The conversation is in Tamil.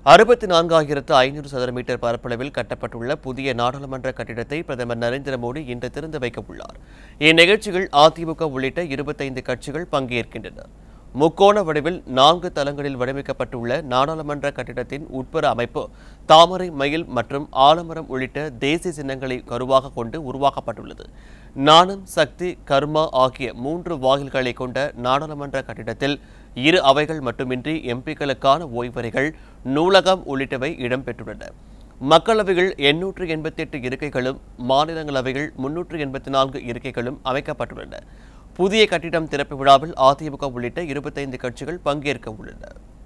அறுபத்தி நான்காயிரத்து ஐநூறு சதுர மீட்டர் பரப்பளவில் கட்டப்பட்டுள்ள புதிய நாடாளுமன்ற கட்டிடத்தை பிரதமர் நரேந்திர மோடி இன்று திறந்து வைக்க உள்ளார் இந்நிகழ்ச்சியில் அதிமுக உள்ளிட்ட இருபத்தைந்து கட்சிகள் பங்கேற்கின்றன முக்கோண வடிவில் நான்கு தளங்களில் வடிவமைக்கப்பட்டுள்ள நாடாளுமன்ற கட்டிடத்தின் உட்புற அமைப்பு தாமரை மயில் மற்றும் ஆலமரம் உள்ளிட்ட தேசிய சின்னங்களை கருவாக கொண்டு உருவாக்கப்பட்டுள்ளது நாணம் சக்தி கர்மா ஆகிய மூன்று வாயில்களை கொண்ட நாடாளுமன்ற கட்டிடத்தில் இரு அவைகள் மட்டுமின்றி எம்பிக்களுக்கான ஓய்வறைகள் நூலகம் உள்ளிட்டவை இடம்பெற்றுள்ளன மக்களவையில் எண்ணூற்று எண்பத்தி எட்டு இருக்கைகளும் மாநிலங்களவையில் முன்னூற்று எண்பத்தி நான்கு இருக்கைகளும் அமைக்கப்பட்டுள்ளன புதிய கட்டிடம் திறப்பு விழாவில் அதிமுக உள்ளிட்ட இருபத்தைந்து கட்சிகள் பங்கேற்க உள்ளன